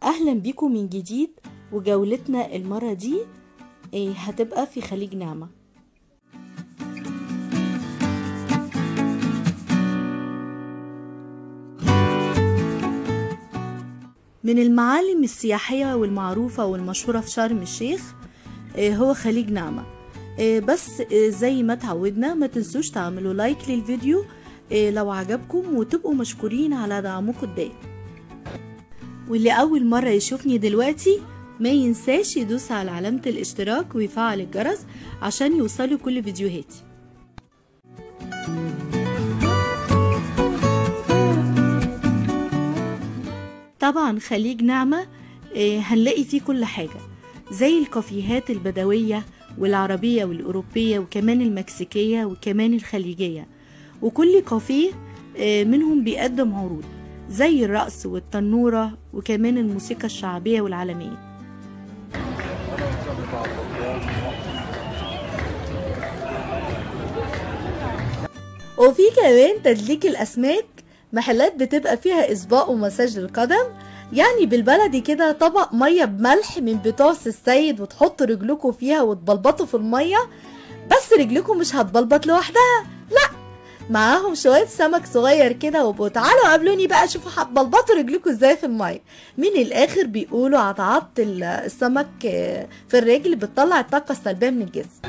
أهلا بيكم من جديد وجولتنا المرة دي إيه، هتبقى في خليج نعمة من المعالم السياحية والمعروفة والمشهورة في شرم الشيخ إيه، هو خليج نعمة إيه، بس إيه، زي ما تعودنا ما تنسوش تعملوا لايك للفيديو إيه، لو عجبكم وتبقوا مشكورين على دعمكم الدائم واللي أول مرة يشوفني دلوقتي ما ينساش يدوس على علامة الاشتراك ويفعل الجرس عشان يوصلوا كل فيديوهاتي طبعا خليج نعمة آه، هنلاقي فيه كل حاجة زي الكافيهات البدوية والعربية والأوروبية وكمان المكسيكية وكمان الخليجية وكل كافيه آه، منهم بيقدم عروض زي الرقص والتنورة وكمان الموسيقى الشعبية والعالمية وفي كمان تدليك الأسماك محلات بتبقى فيها إسباق ومساج للقدم يعني بالبلدي كده طبق مية بملح من بتوع السيد وتحطوا رجلكم فيها وتبلبطوا في المية بس رجلكم مش هتبلبط لوحدها لا معاهم شوية سمك صغير كده وبقوا تعالوا قابلوني بقى شوفوا هتبلبطوا رجلكم ازاي في المية من الاخر بيقولوا عضعضة ال- السمك آه، في الرجل بتطلع الطاقة السلبية من الجسم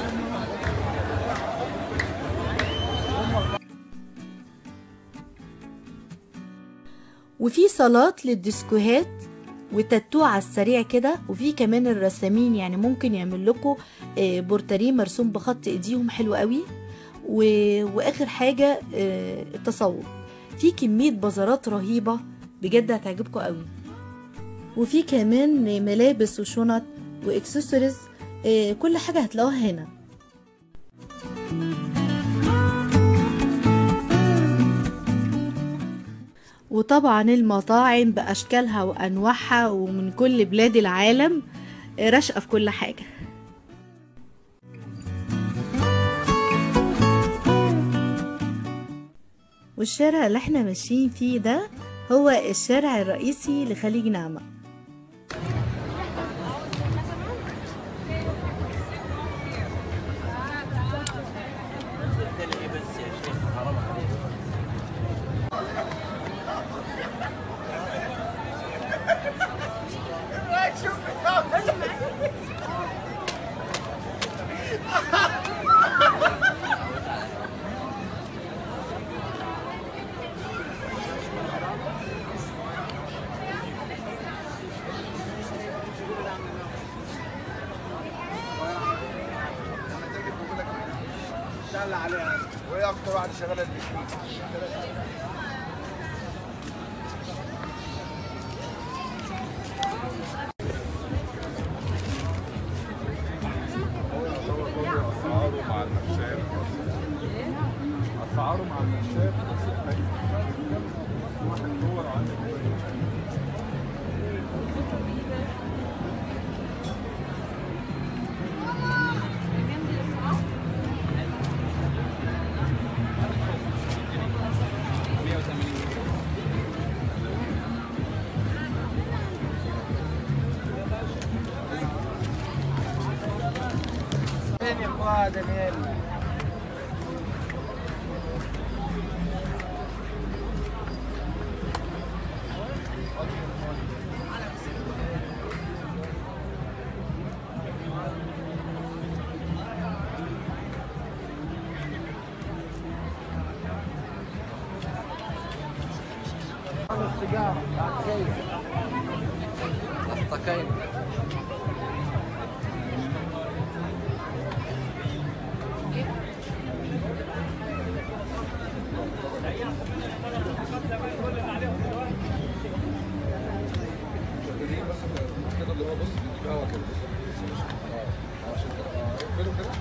وفي صالات للديسكوهات وتاتو على السريع كده وفي كمان الرسامين يعني ممكن يعمل لكم آه، بورتريه مرسوم بخط ايديهم حلو قوي و... واخر حاجه آه، التصور في كميه بازارات رهيبه بجد هتعجبكم قوي وفي كمان ملابس وشنط واكسسوارز آه، كل حاجه هتلاقوها هنا وطبعا المطاعم بأشكالها وأنواعها ومن كل بلاد العالم آه، راشقة في كل حاجة والشارع اللي احنا ماشيين فيه ده هو الشارع الرئيسي لخليج نعمة شغال عليها وهي اكتر واحده شغاله دي اسعاره مع النشاب اسعاره مع النشاب نفس الحاجه دور عندك فين يا اخويا دانيال السيجاره بعد جاي الطكين كده اللي هو بص بيجيب هوا كده بص بص مش اه عشان كده اه اقفله كده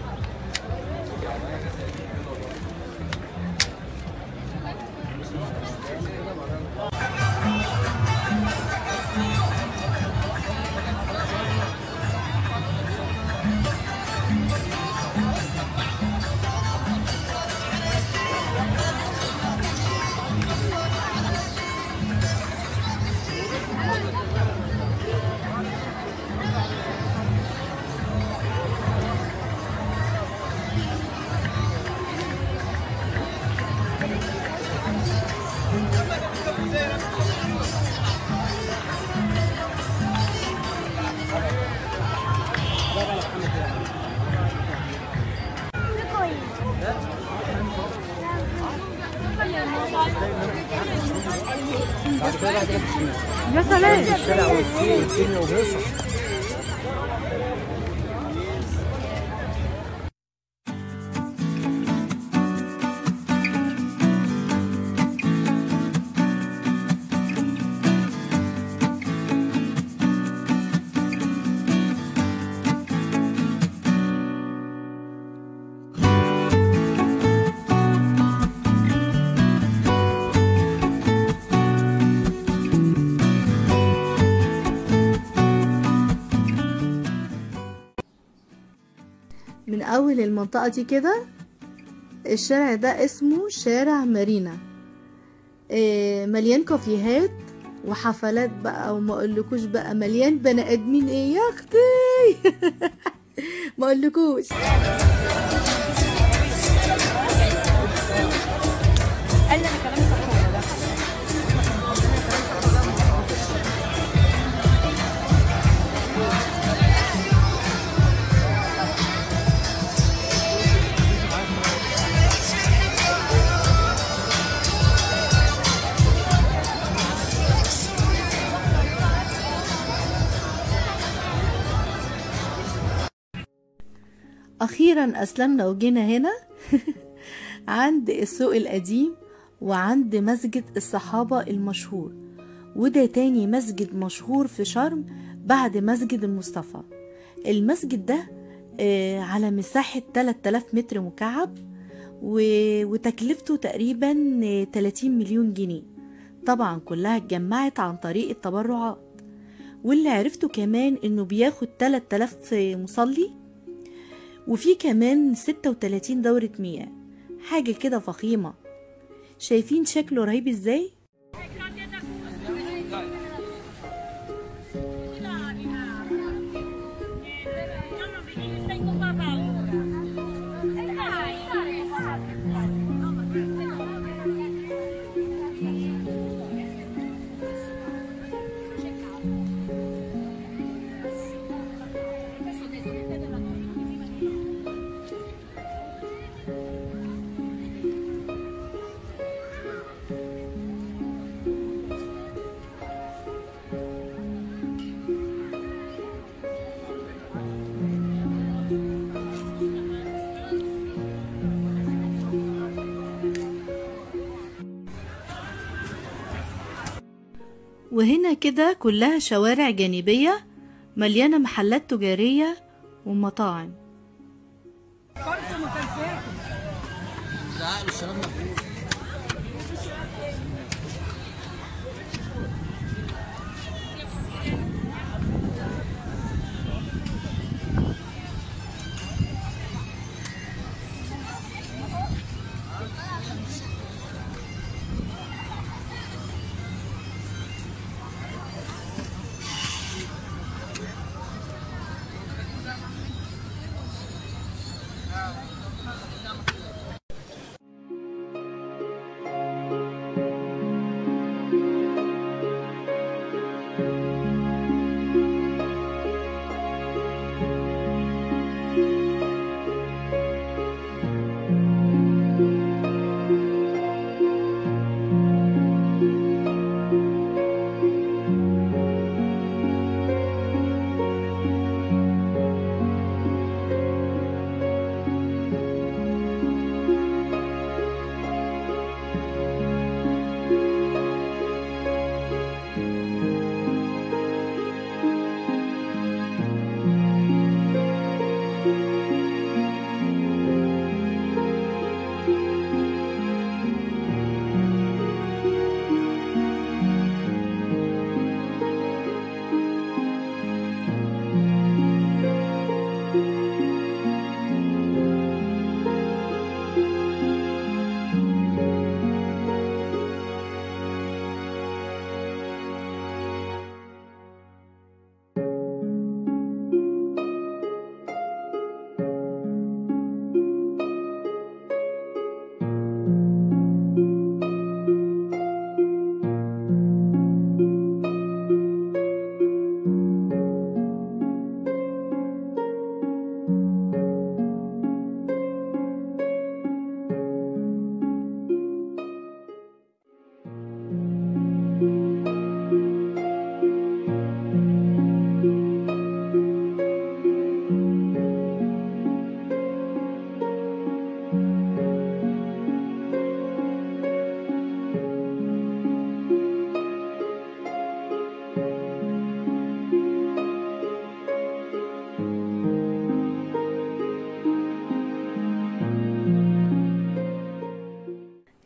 الشارع والدنيا والدنيا وهيصة من اول المنطقة دي كده الشارع ده اسمه شارع مارينا آه، مليان كافيهات وحفلات بقى وما اقولكوش بقى مليان بني ادمين ايه يا اختي ما اقولكوش قال لي انا كلامي صح ولا لا اخيرا اسلمنا وجينا هنا عند السوق القديم وعند مسجد الصحابة المشهور وده تاني مسجد مشهور في شرم بعد مسجد المصطفى المسجد ده آه، على مساحة 3000 متر مكعب و- وتكلفته تقريبا آه، 30 مليون جنيه طبعا كلها اتجمعت عن طريق التبرعات واللي عرفته كمان انه بياخد 3000 مصلي وفي كمان 36 دورة مياه حاجة كده فخيمة شايفين شكله رهيب ازاي؟ وهنا كده كلها شوارع جانبية مليانة محلات تجارية ومطاعم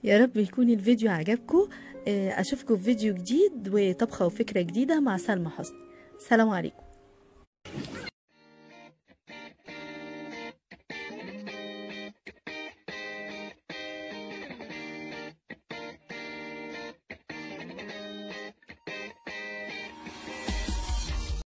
يا رب يكون الفيديو عجبكم اشوفكم في فيديو جديد وطبخه وفكره جديده مع سلمى حسني سلام عليكم